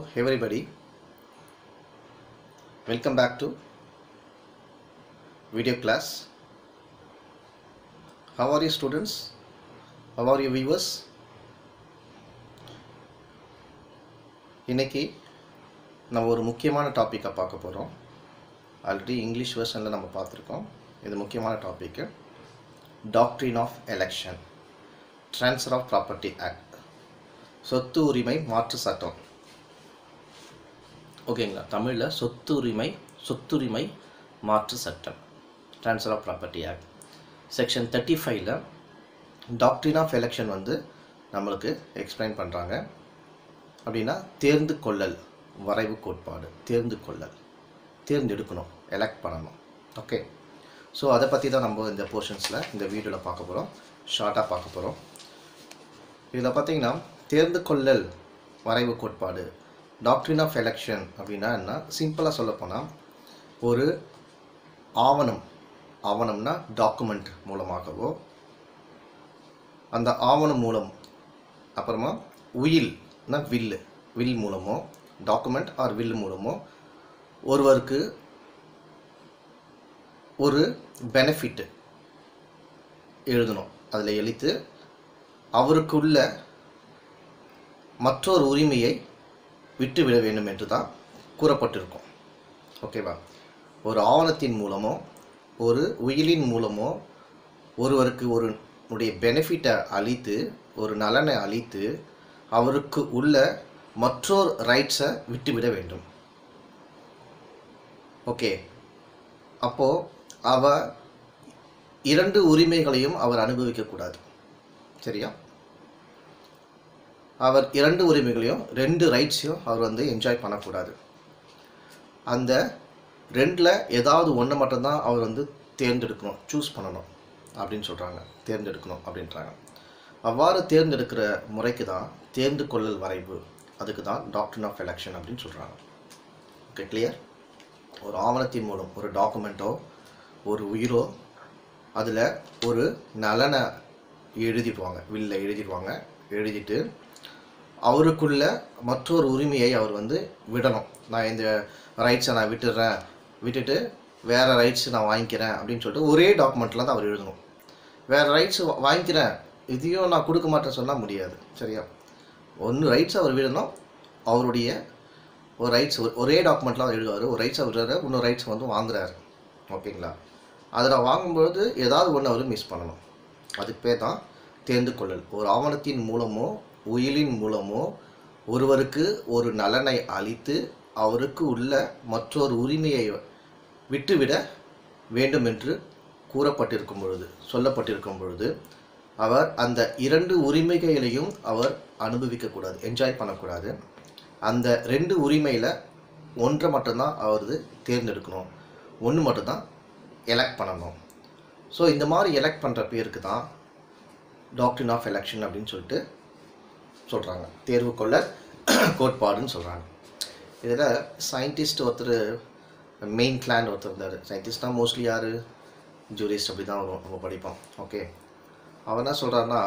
everybody. Welcome back to video class. How are you students? How are you viewers? இன்னைக்கு நம்ம ஒரு முக்கியமான டாப்பிக்கை பார்க்க போகிறோம் ஆல்ரெடி இங்கிலீஷ் வெர்ஷனில் நம்ம பார்த்துருக்கோம் இது முக்கியமான topic doctrine of election transfer of property act சொத்து உரிமை மாற்று சட்டம் ஓகேங்களா தமிழில் சொத்து உரிமை சொத்துரிமை மாற்று சட்டம் transfer of property act section thirty ஃபைவ்ல டாக்ட்ரின் ஆஃப் எலெக்ஷன் வந்து நம்மளுக்கு எக்ஸ்பிளைன் பண்ணுறாங்க அப்படின்னா தேர்ந்து கொள்ளல் வரைவு கோட்பாடு தேர்ந்து கொள்ளல் தேர்ந்தெடுக்கணும் எலெக்ட் பண்ணணும் ஓகே ஸோ அதை பற்றி தான் நம்ம இந்த போர்ஷன்ஸில் இந்த வீடியோவில் பார்க்க போகிறோம் ஷார்ட்டாக பார்க்க போகிறோம் இதில் பார்த்தீங்கன்னா தேர்ந்து கொள்ளல் வரைவு கோட்பாடு டாக்ட்ரின் ஆஃப் எலெக்ஷன் அப்படின்னா என்ன சிம்பிளாக சொல்லப்போனால் ஒரு ஆவணம் ஆவணம்னா டாக்குமெண்ட் மூலமாகவோ அந்த ஆவணம் மூலம் அப்புறமா உயில்னா வில்லு வில் மூலமோ டாக்குமெண்ட் ஆர் வில் மூலமோ ஒருவருக்கு ஒரு பெனிஃபிட் எழுதணும் அதில் எழுத்து அவருக்குள்ள மற்றொரு உரிமையை விட்டுவிட வேண்டும் என்று தான் கூறப்பட்டிருக்கும் ஓகேவா ஒரு ஆவணத்தின் மூலமோ ஒரு உயிலின் மூலமோ ஒருவருக்கு ஒரு உடைய பெனிஃபிட்டை அளித்து ஒரு நலனை அளித்து அவருக்கு உள்ள மற்றொரு ரைட்ஸை விட்டுவிட வேண்டும் ஓகே அப்போது அவ இரண்டு உரிமைகளையும் அவர் அனுபவிக்கக்கூடாது சரியா அவர் இரண்டு உரிமைகளையும் ரெண்டு ரைட்ஸையும் அவர் வந்து என்ஜாய் பண்ணக்கூடாது அந்த ரெண்டில் ஏதாவது ஒன்று மட்டும்தான் அவர் வந்து தேர்ந்தெடுக்கணும் சூஸ் பண்ணணும் அப்படின்னு சொல்கிறாங்க தேர்ந்தெடுக்கணும் அப்படின்றாங்க அவ்வாறு தேர்ந்தெடுக்கிற முறைக்கு தான் தேர்ந்து கொள்ளல் வரைவு அதுக்கு தான் டாக்டர் ஆஃப் எலெக்ஷன் அப்படின்னு சொல்கிறாங்க ஓகே கிளியர் ஒரு ஆவணத்தின் மூலம் ஒரு டாக்குமெண்ட்டோ ஒரு உயிரோ அதில் ஒரு நலனை எழுதிடுவாங்க வில்ல எழுதிடுவாங்க எழுதிட்டு அவருக்குள்ள மற்றொரு உரிமையை அவர் வந்து விடணும் நான் இந்த ரைட்ஸை நான் விட்டுடுறேன் விட்டுட்டு வேறு ரைட்ஸ் நான் வாங்கிக்கிறேன் அப்படின்னு சொல்லிட்டு ஒரே டாக்குமெண்ட்டில் தான் அவர் எழுதணும் வேறு ரைட்ஸ் வாங்கிக்கிறேன் இதையும் நான் கொடுக்க மாட்டேன்னு சொன்னால் முடியாது சரியா ஒன்று ரைட்ஸ் அவர் விடணும் அவருடைய ஒரு ரைட்ஸ் ஒரே டாக்குமெண்ட்டில் அவர் எழுதுவார் ஒரு ரைட்ஸ் அவர் விடுறாரு இன்னொரு ரைட்ஸ் வந்து வாங்குறாரு ஓகேங்களா அதில் வாங்கும்பொழுது ஏதாவது ஒன்று அவர் மிஸ் பண்ணணும் அதுக்கு பேர் தான் தேர்ந்து கொள்ளல் ஒரு ஆவணத்தின் மூலமோ உயிலின் மூலமோ ஒருவருக்கு ஒரு நலனை அளித்து அவருக்கு உள்ள மற்றொரு உரிமையை விட்டுவிட வேண்டும் என்று கூறப்பட்டிருக்கும் பொழுது சொல்லப்பட்டிருக்கும் பொழுது அவர் அந்த இரண்டு உரிமைகளையும் அவர் அனுபவிக்கக்கூடாது என்ஜாய் பண்ணக்கூடாது அந்த ரெண்டு உரிமையில் ஒன்றை மட்டும்தான் அவர் தேர்ந்தெடுக்கணும் ஒன்று மட்டும்தான் எலெக்ட் பண்ணணும் ஸோ இந்த மாதிரி எலெக்ட் பண்ணுற பேருக்கு தான் டாக்டரின் ஆஃப் எலெக்ஷன் அப்படின்னு சொல்லிட்டு சொல்கிறாங்க தேர்வு கொள்ள கோட்பாடுன்னு சொல்கிறாங்க இதில் சயின்டிஸ்ட் ஒருத்தர் மெயின் கிளான் ஒருத்தர் இருந்தார் சயின்டிஸ்ட்னால் மோஸ்ட்லி யார் ஜூரிஸ்ட் அப்படி தான் வரும் நம்ம படிப்போம் ஓகே அவர் என்ன சொல்கிறாருன்னா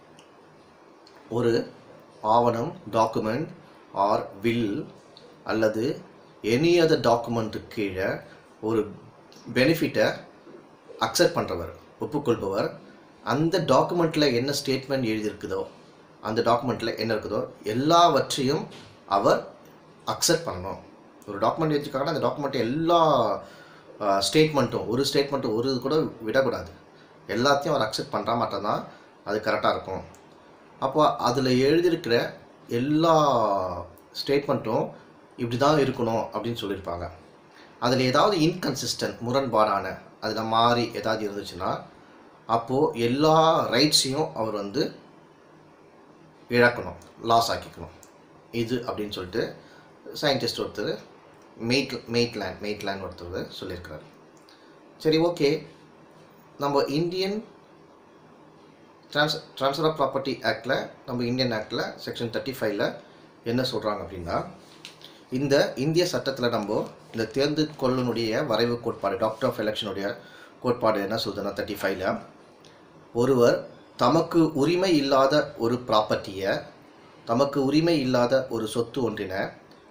ஒரு ஆவணம் டாக்குமெண்ட் ஆர் வில் அல்லது எனி அதர் டாக்குமெண்ட்டு கீழே ஒரு பெனிஃபிட்டை அக்செப்ட் பண்ணுறவர் ஒப்புக்கொள்பவர் அந்த டாக்குமெண்ட்டில் என்ன ஸ்டேட்மெண்ட் எழுதியிருக்குதோ அந்த டாக்குமெண்ட்டில் என்ன இருக்குதோ எல்லாவற்றையும் அவர் அக்செப்ட் பண்ணணும் ஒரு டாக்குமெண்ட் எழுதிருக்காங்கன்னா அந்த டாக்குமெண்ட் எல்லா ஸ்டேட்மெண்ட்டும் ஒரு ஸ்டேட்மெண்ட்டும் ஒரு இது கூட விடக்கூடாது எல்லாத்தையும் அவர் அக்செப்ட் பண்ணுறா மட்டும்தான் அது கரெக்டாக இருக்கும் அப்போ அதில் எழுதியிருக்கிற எல்லா ஸ்டேட்மெண்ட்டும் இப்படி தான் இருக்கணும் அப்படின்னு சொல்லியிருப்பாங்க அதில் ஏதாவது இன்கன்சிஸ்டன்ட் முரண்பாடான அதில் மாறி ஏதாவது இருந்துச்சுன்னா அப்போது எல்லா ரைட்ஸையும் அவர் வந்து இழக்கணும் லாஸ் ஆக்கிக்கணும் இது அப்படின்னு சொல்லிட்டு சயின்டிஸ்ட் ஒருத்தர் மெய்ட் மெய்ட்லேண்ட் மெய்ட்லேண்ட் ஒருத்தர் சொல்லியிருக்கிறார் சரி ஓகே நம்ம Indian trans transfer of property ஆக்டில் நம்ம இந்தியன் ஆக்டில் செக்ஷன் தேர்ட்டி ஃபைவ்ல என்ன சொல்கிறாங்க அப்படின்னா இந்த இந்திய சட்டத்தில் நம்ம இந்த தேர்ந்து கொள்ளனுடைய வரைவு கோட்பாடு டாக்டர் ஆஃப் எலெக்ஷனுடைய கோட்பாடு என்ன சொல்லுதுன்னா தேர்ட்டி ஃபைவ்ல ஒருவர் தமக்கு உரிமை இல்லாத ஒரு ப்ராப்பர்ட்டியை தமக்கு உரிமை இல்லாத ஒரு சொத்து ஒன்றினை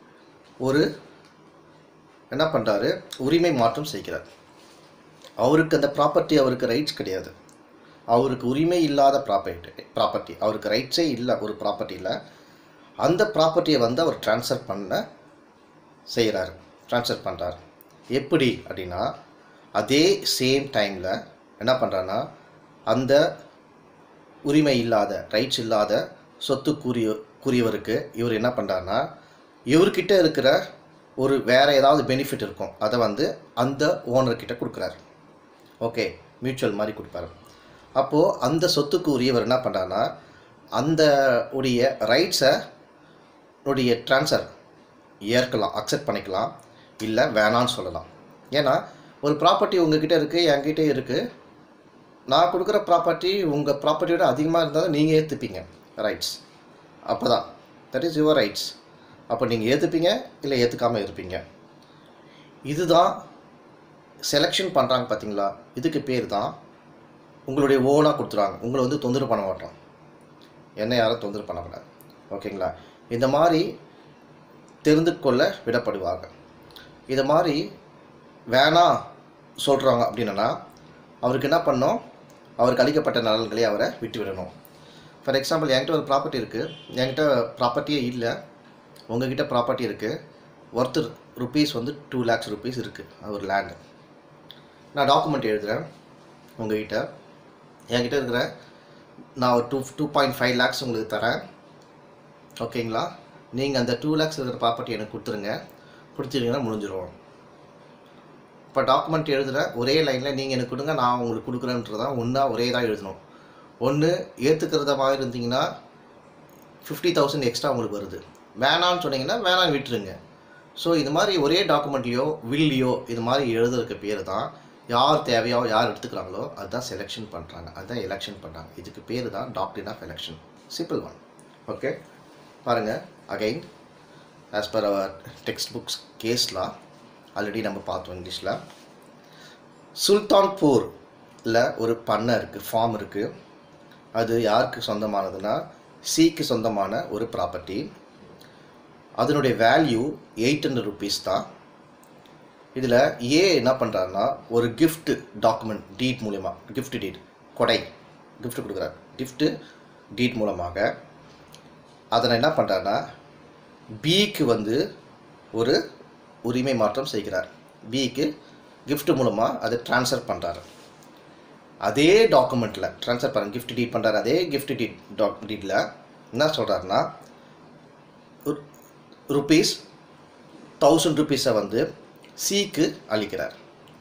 ஒரு என்ன பண்ணுறாரு உரிமை மாற்றம் செய்கிறார் அவருக்கு அந்த ப்ராப்பர்ட்டி அவருக்கு ரைட்ஸ் கிடையாது அவருக்கு உரிமை இல்லாத ப்ராப்பர்ட்டி ப்ராப்பர்ட்டி அவருக்கு ரைட்ஸே இல்லை ஒரு ப்ராப்பர்ட்டியில் அந்த ப்ராப்பர்ட்டியை வந்து அவர் ட்ரான்ஸ்ஃபர் பண்ண செய்கிறாரு ட்ரான்ஸ்ஃபர் பண்ணுறாரு எப்படி அப்படின்னா அதே சேம் டைமில் என்ன பண்ணுறான்னா அந்த உரிமை இல்லாத ரைட்ஸ் இல்லாத சொத்துக்குரிய கூறியவருக்கு இவர் என்ன பண்ணுறாருன்னா இவர்கிட்ட இருக்கிற ஒரு வேறு ஏதாவது பெனிஃபிட் இருக்கும் அதை வந்து அந்த ஓனர்கிட்ட கொடுக்குறாரு ஓகே மியூச்சுவல் மாதிரி கொடுப்பாரு அப்போது அந்த சொத்துக்கு உரியவர் என்ன பண்ணுறாருன்னா அந்த உடைய ரைட்ஸை உடைய ட்ரான்ஸ்ஃபர் ஏற்கலாம் அக்செப்ட் பண்ணிக்கலாம் இல்லை வேணான்னு சொல்லலாம் ஏன்னா ஒரு ப்ராப்பர்ட்டி உங்ககிட்ட இருக்குது என்கிட்ட இருக்குது நான் கொடுக்குற ப்ராப்பர்ட்டி உங்கள் ப்ராப்பர்ட்டியோட அதிகமாக இருந்தாலும் நீங்கள் ஏற்றுப்பீங்க ரைட்ஸ் அப்போ தான் தட் இஸ் யுவர் ரைட்ஸ் அப்போ நீங்கள் ஏற்றுப்பீங்க இல்லை ஏற்றுக்காமல் இருப்பீங்க இதுதான் செலெக்ஷன் பண்ணுறாங்க பார்த்தீங்களா இதுக்கு பேர் தான் உங்களுடைய ஓனாக கொடுத்துருவாங்க உங்களை வந்து தொந்தரவு பண்ண மாட்டோம் என்ன யாரும் தொந்தரவு பண்ணக்கூடாது ஓகேங்களா இந்த மாதிரி தெரிந்து கொள்ள விடப்படுவாங்க இது மாதிரி வேணாம் சொல்கிறாங்க அப்படின்னா அவருக்கு என்ன பண்ணோம் அவருக்கு அளிக்கப்பட்ட நலன்களை அவரை விட்டு விடணும் ஃபார் எக்ஸாம்பிள் என்கிட்ட ஒரு ப்ராப்பர்ட்டி இருக்குது என்கிட்ட ப்ராப்பர்ட்டியே இல்லை உங்ககிட்ட ப்ராப்பர்ட்டி இருக்குது ஒர்த்து ருபீஸ் வந்து டூ லேக்ஸ் ருபீஸ் இருக்குது ஒரு லேண்டு நான் டாக்குமெண்ட் எழுதுகிறேன் உங்ககிட்ட என்கிட்ட இருக்கிற நான் ஒரு two two point five lakhs உங்களுக்கு தரேன் ஓகேங்களா நீங்கள் அந்த டூ லேக்ஸ் இருக்கிற ப்ராப்பர்ட்டி எனக்கு கொடுத்துருங்க கொடுத்துருங்கன்னா முடிஞ்சிடும் இப்போ டாக்குமெண்ட் எழுதுகிற ஒரே லைனில் நீங்கள் எனக்கு கொடுங்க நான் உங்களுக்கு கொடுக்குறேன்றதான் ஒன்றா ஒரே தான் எழுதணும் ஒன்று ஏற்றுக்கிறத மாதிரி இருந்தீங்கன்னா ஃபிஃப்டி தௌசண்ட் எக்ஸ்ட்ரா உங்களுக்கு வருது வேணான்னு சொன்னீங்கன்னா வேணான்னு விட்டுருங்க ஸோ இது மாதிரி ஒரே டாக்குமெண்ட்லையோ வில்லையோ இது மாதிரி எழுதுறதுக்கு பேர் தான் யார் தேவையோ யார் எடுத்துக்கிறாங்களோ அதுதான் செலெக்ஷன் பண்ணுறாங்க அதுதான் எலெக்ஷன் பண்ணுறாங்க இதுக்கு பேர் தான் doctrine of election simple one okay பாருங்கள் again as per our textbooks கேஸ்லாம் ஆல்ரெடி நம்ம பார்த்தோம் இங்கிலீஷில் சுல்தான்பூரில் ஒரு பண்ணை இருக்குது ஃபார்ம் இருக்குது அது யாருக்கு சொந்தமானதுன்னா சிக்கு சொந்தமான ஒரு ப்ராப்பர்ட்டி அதனுடைய வேல்யூ எயிட் ஹண்ட்ரட் ருபீஸ் தான் இதில் ஏ என்ன பண்ணுறாருன்னா ஒரு gift டாக்குமெண்ட் டீட் மூலயமா gift டீட் கொடை gift கொடுக்குறாரு gift டீட் மூலமாக அதனை என்ன பண்ணுறாருன்னா பிக்கு வந்து ஒரு உரிமை மாற்றம் செய்கிறார் பிக்கு gift மூலமாக அதை ட்ரான்ஸ்ஃபர் பண்ணுறாரு அதே டாக்குமெண்ட்டில் ட்ரான்ஸ்ஃபர் பண்ண gift டீட் பண்ணுறாரு அதே gift டீட் டாக் டீட்டில் என்ன சொல்கிறாருன்னா ருபீஸ் தௌசண்ட் ருபீஸை வந்து சிக்கு அளிக்கிறார்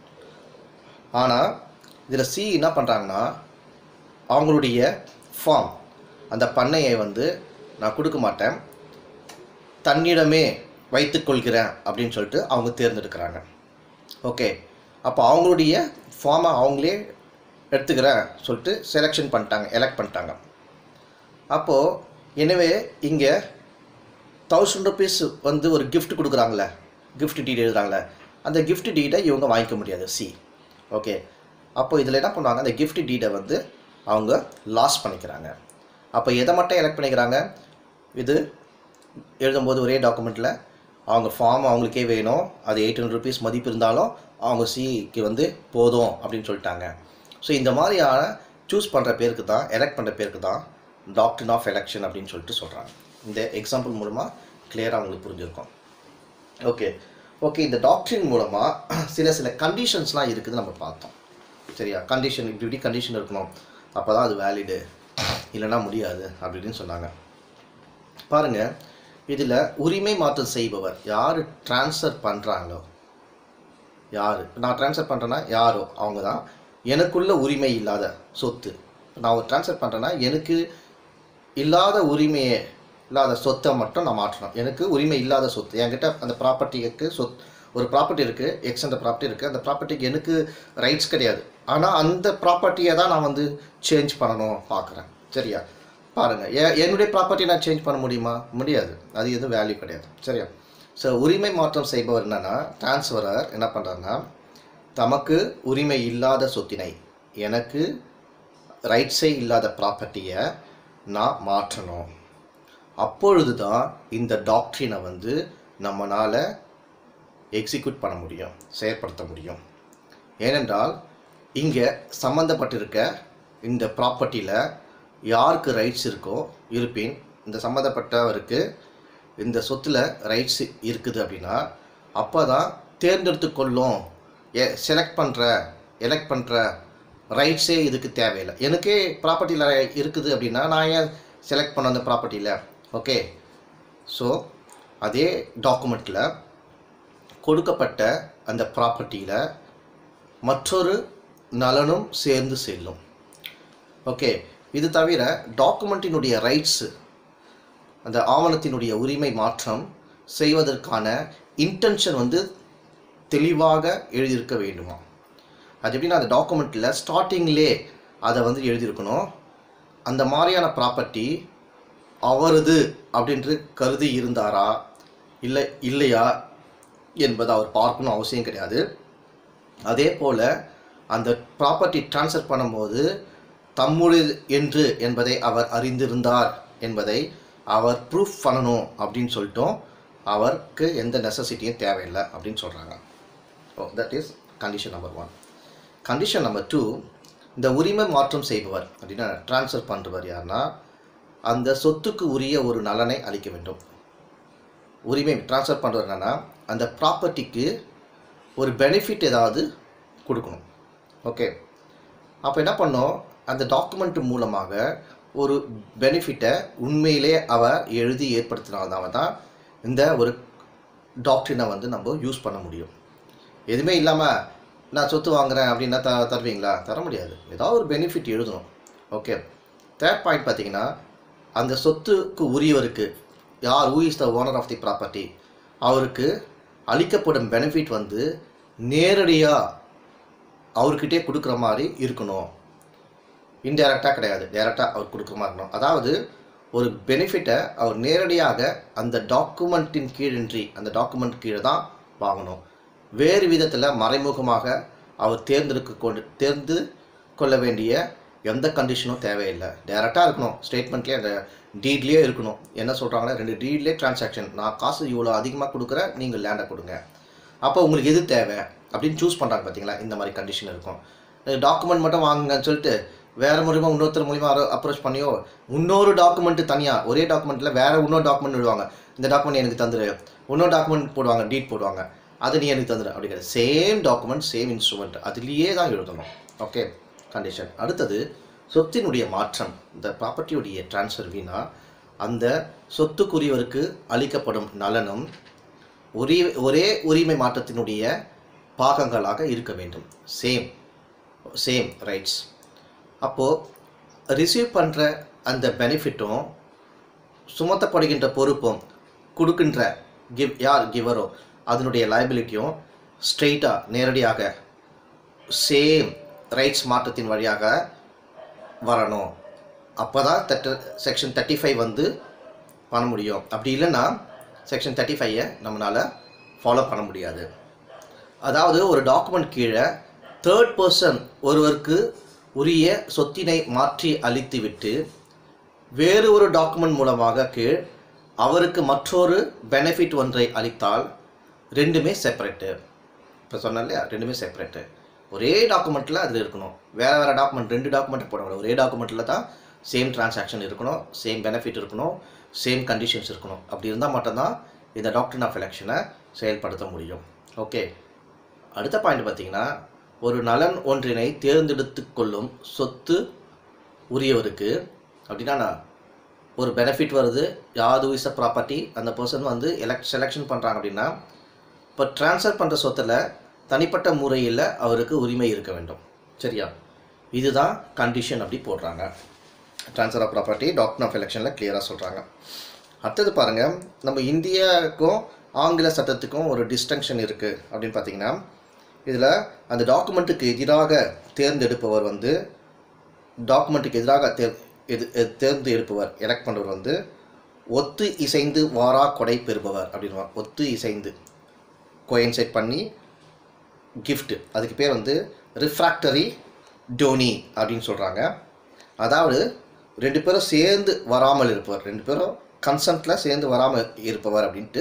ஆனால் இதில் சி என்ன பண்ணுறாங்கன்னா அவங்களுடைய ஃபார்ம் அந்த பண்ணையை வந்து நான் கொடுக்க மாட்டேன் தன்னிடமே வைத்துக்கொள்கிறேன் அப்படின்னு சொல்லிட்டு அவங்க தேர்ந்தெடுக்கிறாங்க ஓகே அப்போ அவங்களுடைய ஃபார்மை அவங்களே எடுத்துக்கிறேன் சொல்லிட்டு செலெக்ஷன் பண்ணிட்டாங்க எலெக்ட் பண்ணிட்டாங்க அப்போது எனவே இங்கே தௌசண்ட் ருபீஸ் வந்து ஒரு gift கொடுக்குறாங்களே gift டீட் எழுதுறாங்களே அந்த gift டீடை இவங்க வாங்கிக்க முடியாது சி ஓகே அப்போ இதில் என்ன பண்ணுவாங்க அந்த gift டீடை வந்து அவங்க லாஸ் பண்ணிக்கிறாங்க அப்போ எதை மட்டும் எலெக்ட் பண்ணிக்கிறாங்க இது எழுதும்போது ஒரே டாக்குமெண்ட்டில் அவங்க ஃபார்ம் அவங்களுக்கே வேணும் அது எயிட் ஹண்ட்ரட் ருபீஸ் மதிப்பு இருந்தாலும் அவங்க சிக்கு வந்து போதும் அப்படின்னு சொல்லிட்டாங்க ஸோ இந்த மாதிரியான சூஸ் பண்ணுற பேருக்கு தான் எலெக்ட் பண்ணுற பேருக்கு தான் டாக்டர் ஆஃப் எலெக்ஷன் அப்படின்னு சொல்லிட்டு சொல்கிறாங்க இந்த எக்ஸாம்பிள் மூலமாக கிளியராக உங்களுக்கு புரிஞ்சிருக்கும் ஓகே ஓகே இந்த டாக்டரின் மூலமாக சில சில கண்டிஷன்ஸ்லாம் இருக்குது நம்ம பார்த்தோம் சரியா கண்டிஷன் இப்படி இப்படி கண்டிஷன் இருக்கணும் அப்போ தான் அது வேலிடு இல்லைன்னா முடியாது அப்படின்னு சொன்னாங்க பாருங்கள் இதில் உரிமை மாற்றம் செய்பவர் யார் ட்ரான்ஸ்ஃபர் பண்ணுறாங்களோ யார் நான் ட்ரான்ஸ்ஃபர் பண்ணுறேன்னா யாரோ அவங்க தான் எனக்குள்ள உரிமை இல்லாத சொத்து நான் ஒரு ட்ரான்ஸ்ஃபர் பண்ணுறேன்னா எனக்கு இல்லாத உரிமையை இல்லாத சொத்தை மட்டும் நான் மாற்றணும் எனக்கு உரிமை இல்லாத சொத்து என்கிட்ட அந்த ப்ராப்பர்ட்டிக்கு சொத் ஒரு ப்ராப்பர்ட்டி இருக்குது எக்ஸ் அந்த ப்ராப்பர்ட்டி இருக்குது அந்த ப்ராப்பர்ட்டிக்கு எனக்கு ரைட்ஸ் கிடையாது ஆனால் அந்த ப்ராப்பர்ட்டியை தான் நான் வந்து சேஞ்ச் பண்ணணும் பார்க்குறேன் சரியா பாருங்கள் எ என்னுடைய ப்ராப்பர்ட்டி நான் சேஞ்ச் பண்ண முடியுமா முடியாது அது எதுவும் வேல்யூ கிடையாது சரியா ஸோ உரிமை மாற்றம் செய்பவர் என்னென்னா டிரான்ஸ்ஃபரர் என்ன பண்ணுறாருன்னா தமக்கு உரிமை இல்லாத சொத்தினை எனக்கு ரைட்ஸே இல்லாத ப்ராப்பர்ட்டியை நான் மாற்றணும் அப்பொழுது தான் இந்த டாக்டரினை வந்து நம்மளால் எக்ஸிக்யூட் பண்ண முடியும் செயற்படுத்த முடியும் ஏனென்றால் இங்கே சம்மந்தப்பட்டிருக்க இந்த ப்ராப்பர்ட்டியில் யாருக்கு ரைட்ஸ் இருக்கோ இருப்பின் இந்த சம்மந்தப்பட்டவருக்கு இந்த சொத்தில் ரைட்ஸ் இருக்குது அப்படின்னா அப்போ தான் தேர்ந்தெடுத்து கொள்ளும் ஏ செலக்ட் பண்ணுற எலெக்ட் பண்ணுற ரைட்ஸே இதுக்கு தேவையில்லை எனக்கே ப்ராப்பர்ட்டியில் இருக்குது அப்படின்னா நான் ஏன் செலக்ட் பண்ண அந்த ப்ராப்பர்ட்டியில் ஓகே ஸோ அதே டாக்குமெண்ட்டில் கொடுக்கப்பட்ட அந்த ப்ராப்பர்ட்டியில் மற்றொரு நலனும் சேர்ந்து செல்லும் ஓகே இது தவிர டாக்குமெண்ட்டினுடைய ரைட்ஸு அந்த ஆவணத்தினுடைய உரிமை மாற்றம் செய்வதற்கான இன்டென்ஷன் வந்து தெளிவாக எழுதியிருக்க வேண்டுமா அது எப்படின்னா அந்த டாக்குமெண்ட்டில் ஸ்டார்டிங்லே அதை வந்து எழுதியிருக்கணும் அந்த மாதிரியான ப்ராப்பர்ட்டி அவரது அப்படின்று கருதி இருந்தாரா இல்லை இல்லையா என்பதை அவர் பார்க்கணும் அவசியம் கிடையாது அதே போல் அந்த ப்ராப்பர்ட்டி ட்ரான்ஸ்ஃபர் பண்ணும்போது தம்முடையது என்று என்பதை அவர் அறிந்திருந்தார் என்பதை அவர் ப்ரூஃப் பண்ணணும் அப்படின்னு சொல்லிட்டோம் அவருக்கு எந்த நெசசிட்டியும் தேவையில்லை அப்படின்னு சொல்கிறாங்க oh that is condition number one condition number two இந்த உரிமை மாற்றம் செய்பவர் அப்படின்னா ட்ரான்ஸ்ஃபர் பண்ணுறவர் யாருன்னா அந்த சொத்துக்கு உரிய ஒரு நலனை அளிக்க வேண்டும் உரிமை ட்ரான்ஸ்ஃபர் பண்ணுறது என்னன்னா அந்த ப்ராப்பர்ட்டிக்கு ஒரு பெனிஃபிட் ஏதாவது கொடுக்கணும் ஓகே அப்போ என்ன பண்ணோம் அந்த டாக்குமெண்ட் மூலமாக ஒரு பெனிஃபிட்டை உண்மையிலே அவர் எழுதி ஏற்படுத்தினால்தான் தான் இந்த ஒரு டாக்டரினை வந்து நம்ம யூஸ் பண்ண முடியும் எதுவுமே இல்லாமல் நான் சொத்து வாங்குறேன் அப்படின்னா த தருவீங்களா தர முடியாது ஏதாவது ஒரு பெனிஃபிட் எழுதணும் ஓகே தேர்ட் பாயிண்ட் பார்த்தீங்கன்னா அந்த சொத்துக்கு உரியவருக்கு யார் who is the owner of the property அவருக்கு அளிக்கப்படும் பெனிஃபிட் வந்து நேரடியாக அவர்கிட்டே கொடுக்குற மாதிரி இருக்கணும் இன்டெரக்டாக கிடையாது டேரெக்டாக அவர் கொடுக்குற மாதிரி இருக்கணும் அதாவது ஒரு பெனிஃபிட்டை அவர் நேரடியாக அந்த டாக்குமெண்ட்டின் கீழின்றி அந்த டாக்குமெண்ட் கீழே தான் வாங்கணும் வேறு விதத்தில் மறைமுகமாக அவர் தேர்ந்தெடுக்க கொண்டு தேர்ந்து கொள்ள வேண்டிய எந்த கண்டிஷனும் தேவையில்லை டேரெக்டாக இருக்கணும் ஸ்டேட்மெண்ட்லேயே அந்த டீட்லேயே இருக்கணும் என்ன சொல்கிறாங்கன்னா ரெண்டு டீட்லேயே டிரான்சாக்ஷன் நான் காசு இவ்வளோ அதிகமாக கொடுக்குறேன் நீங்கள் லேண்டை கொடுங்க அப்போ உங்களுக்கு எது தேவை அப்படின்னு சூஸ் பண்ணுறாங்க பார்த்தீங்களா இந்த மாதிரி கண்டிஷன் இருக்கும் டாக்குமெண்ட் மட்டும் வாங்குங்கன்னு சொல்லிட்டு வேறு மூலிமா இன்னொருத்தர் மூலிமா அப்ரோச் பண்ணியோ இன்னொரு டாக்குமெண்ட் தனியாக ஒரே டாக்குமெண்ட்டில் வேறு இன்னொரு டாக்குமெண்ட் விடுவாங்க இந்த டாக்குமெண்ட் எனக்கு தந்துரு இன்னொரு டாக்குமெண்ட் போடுவாங்க டீட் போடுவாங்க அது நீ எனக்கு தந்துரு அப்படிங்கிற சேம் டாக்குமெண்ட் சேம் இன்ஸ்ட்ருமெண்ட் அதுலேயே தான் எழுதணும் ஓகே கண்டிஷன் அடுத்தது சொத்தினுடைய மாற்றம் இந்த ப்ராப்பர்ட்டியுடைய டிரான்ஸ்ஃபர் வீணா அந்த சொத்துக்குரியவருக்கு அளிக்கப்படும் நலனும் ஒரே ஒரே உரிமை மாற்றத்தினுடைய பாகங்களாக இருக்க வேண்டும் சேம் சேம் ரைட்ஸ் அப்போது ரிசீவ் பண்ணுற அந்த பெனிஃபிட்டும் சுமத்தப்படுகின்ற பொறுப்பும் கொடுக்கின்ற கிவ் யார் கிவரோ அதனுடைய லைபிலிட்டியும் ஸ்ட்ரெயிட்டாக நேரடியாக சேம் ரைட்ஸ் மாற்றத்தின் வழியாக வரணும் அப்போ தான் தட்டு செக்ஷன் தேர்ட்டி ஃபைவ் வந்து பண்ண முடியும் அப்படி இல்லைன்னா செக்ஷன் தேர்ட்டி ஃபைவை நம்மளால் ஃபாலோ பண்ண முடியாது அதாவது ஒரு டாக்குமெண்ட் கீழே தேர்ட் பர்சன் ஒருவருக்கு உரிய சொத்தினை மாற்றி அளித்துவிட்டு வேறு ஒரு டாக்குமெண்ட் மூலமாக கீழ் அவருக்கு மற்றொரு பெனிஃபிட் ஒன்றை அளித்தால் ரெண்டுமே செப்பரேட்டு இப்போ சொன்னேன் இல்லையா ரெண்டுமே செப்பரேட்டு ஒரே டாக்குமெண்ட்டில் அதில் இருக்கணும் வேறு வேறு டாக்குமெண்ட் ரெண்டு டாக்குமெண்ட் போடக்கூடாது ஒரே டாக்குமெண்ட்டில் தான் சேம் டிரான்சாக்ஷன் இருக்கணும் சேம் பெனிஃபிட் இருக்கணும் சேம் கண்டிஷன்ஸ் இருக்கணும் அப்படி இருந்தால் மட்டும்தான் இந்த டாக்டரின் ஆஃப் எலெக்ஷனை செயல்படுத்த முடியும் ஓகே அடுத்த பாயிண்ட் பார்த்தீங்கன்னா ஒரு நலன் ஒன்றினை தேர்ந்தெடுத்து கொள்ளும் சொத்து உரியவருக்கு அப்படின்னா நான் ஒரு பெனிஃபிட் வருது யாது இஸ் அ ப்ராப்பர்ட்டி அந்த பர்சன் வந்து எலெக்ட் செலெக்ஷன் பண்ணுறாங்க அப்படின்னா இப்போ ட்ரான்ஸ்ஃபர் பண்ணுற சொத்தில் தனிப்பட்ட முறையில் அவருக்கு உரிமை இருக்க வேண்டும் சரியா இதுதான் கண்டிஷன் அப்படி போடுறாங்க transfer of property doctrine of எலெக்ஷனில் கிளியராக சொல்கிறாங்க அடுத்தது பாருங்கள் நம்ம இந்தியாவுக்கும் ஆங்கில சட்டத்துக்கும் ஒரு டிஸ்டங்ஷன் இருக்குது அப்படின்னு பார்த்தீங்கன்னா இதில் அந்த டாக்குமெண்ட்டுக்கு எதிராக தேர்ந்தெடுப்பவர் வந்து டாக்குமெண்ட்டுக்கு எதிராக தேர் எது எ- தேர்ந்து எடுப்பவர் எலெக்ட் பண்ணுறவர் வந்து ஒத்து இசைந்து வாரா கொடை பெறுபவர் அப்படின்னு ஒத்து இசைந்து கோயின்சைட் பண்ணி gift அதுக்கு பேர் வந்து ரிஃப்ராக்டரி டோனி அப்படின்னு சொல்கிறாங்க அதாவது ரெண்டு பேரும் சேர்ந்து வராமல் இருப்பவர் ரெண்டு பேரும் கன்சன்ட்டில் சேர்ந்து வராமல் இருப்பவர் அப்படின்ட்டு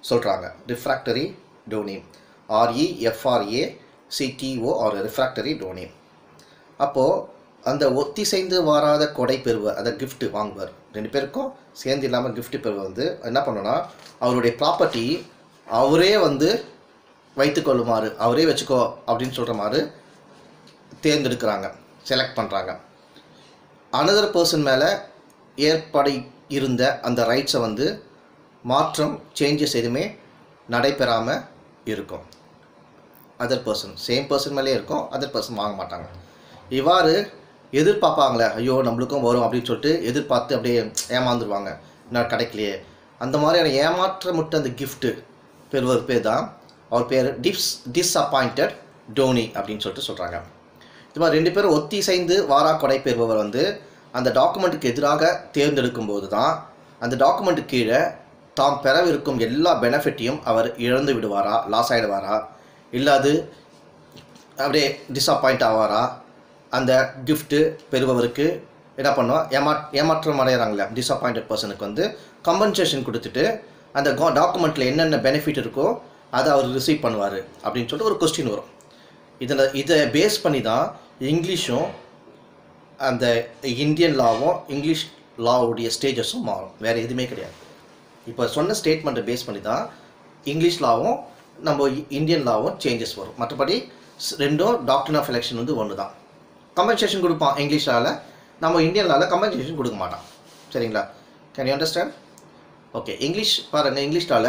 சொல்கிறாங்க ரிஃப்ராக்டரி டோனி ஆர்இஎஃப்ஆர்ஏ சிடிஓ ஆர் ரிஃப்ராக்டரி டோனி அப்போது அந்த ஒத்திசைந்து வாராத கொடை பெறுவர் அதை gift வாங்குவார் ரெண்டு பேருக்கும் சேர்ந்து இல்லாமல் gift பெறுவர் வந்து என்ன பண்ணணும்னா அவருடைய ப்ராப்பர்ட்டி அவரே வந்து வைத்துக்கொள்ளுமாறு அவரே வச்சுக்கோ அப்படின்னு சொல்கிற மாதிரி தேர்ந்தெடுக்கிறாங்க செலக்ட் பண்ணுறாங்க அனதர் பர்சன் மேலே ஏற்பட இருந்த அந்த ரைட்ஸை வந்து மாற்றம் சேஞ்சஸ் எதுவுமே நடைபெறாமல் இருக்கும் அதர் பர்சன் சேம் பர்சன் மேலே இருக்கும் அதர் பர்சன் வாங்க மாட்டாங்க இவ்வாறு எதிர்பார்ப்பாங்களே ஐயோ நம்மளுக்கும் வரும் அப்படின்னு சொல்லிட்டு எதிர்பார்த்து அப்படியே ஏமாந்துருவாங்க நான் கிடைக்கலையே அந்த மாதிரியான ஏமாற்றமுட்ட அந்த gift பெறுவர் பேர் தான் அவர் பேர் டிப்ஸ் டிஸ்அப்பாயிண்டட் டோனி அப்படின்னு சொல்லிட்டு சொல்கிறாங்க இது மாதிரி ரெண்டு பேரும் ஒத்திசைந்து வாரா கொடை பெறுபவர் வந்து அந்த டாக்குமெண்ட்டுக்கு எதிராக தேர்ந்தெடுக்கும் போது தான் அந்த டாக்குமெண்ட்டு கீழே தாம் பெறவிருக்கும் எல்லா பெனிஃபிட்டையும் அவர் இழந்து விடுவாரா லாஸ் ஆகிடுவாரா இல்லை அது அப்படியே டிஸப்பாயிண்ட் ஆவாரா அந்த கிஃப்ட்டு பெறுபவருக்கு என்ன பண்ணுவோம் ஏமா ஏமாற்றம் அடைகிறாங்களே டிஸப்பாயிண்டட் பர்சனுக்கு வந்து கம்பன்சேஷன் கொடுத்துட்டு அந்த டாக்குமெண்ட்டில் என்னென்ன பெனிஃபிட் இருக்கோ அதை அவர் ரிசீவ் பண்ணுவார் அப்படின்னு சொல்லிட்டு ஒரு கொஸ்டின் வரும் இதில் இதை பேஸ் பண்ணி தான் இங்கிலீஷும் அந்த இந்தியன் லாவும் இங்கிலீஷ் லாவுடைய ஸ்டேஜஸும் மாறும் வேறு எதுவுமே கிடையாது இப்போ சொன்ன ஸ்டேட்மெண்ட்டை பேஸ் பண்ணி தான் இங்கிலீஷ் லாவும் நம்ம இந்தியன் லாவும் சேஞ்சஸ் வரும் மற்றபடி ஸ்- ரெண்டும் டாக்டர் ஆஃப் எலெக்ஷன் வந்து ஒன்று தான் கம்பன்சேஷன் கொடுப்பான் இங்கிலீஷ் லாவில் நம்ம இந்தியன் லாவில் கம்பன்சேஷன் கொடுக்க மாட்டான் சரிங்களா can you understand okay English பாருங்கள் இங்கிலீஷ் லாவில்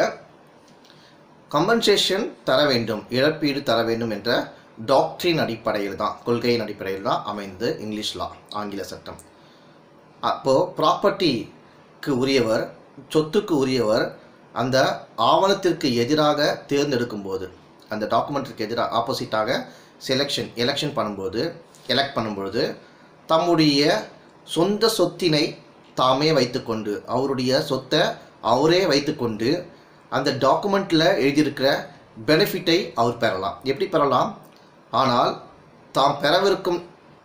கம்பன்சேஷன் தர வேண்டும் இழப்பீடு தர வேண்டும் என்ற டாக்டரின் அடிப்படையில் தான் கொள்கையின் அடிப்படையில் தான் அமைந்து இங்கிலீஷ் லா ஆங்கில சட்டம் அப்போது ப்ராப்பர்ட்டிக்கு உரியவர் சொத்துக்கு உரியவர் அந்த ஆவணத்திற்கு எதிராக தேர்ந்தெடுக்கும் போது அந்த டாக்குமெண்ட்டிற்கு எதிராக ஆப்போசிட்டாக செலெக்ஷன் எலெக்ஷன் பண்ணும்போது எலெக்ட் பண்ணும்பொழுது தம்முடைய சொந்த சொத்தினை தாமே வைத்துக்கொண்டு அவருடைய சொத்தை அவரே வைத்துக்கொண்டு அந்த டாக்குமெண்ட்டில் எழுதியிருக்கிற பெனிஃபிட்டை அவர் பெறலாம் எப்படி பெறலாம் ஆனால் தாம் பெறவிருக்கும்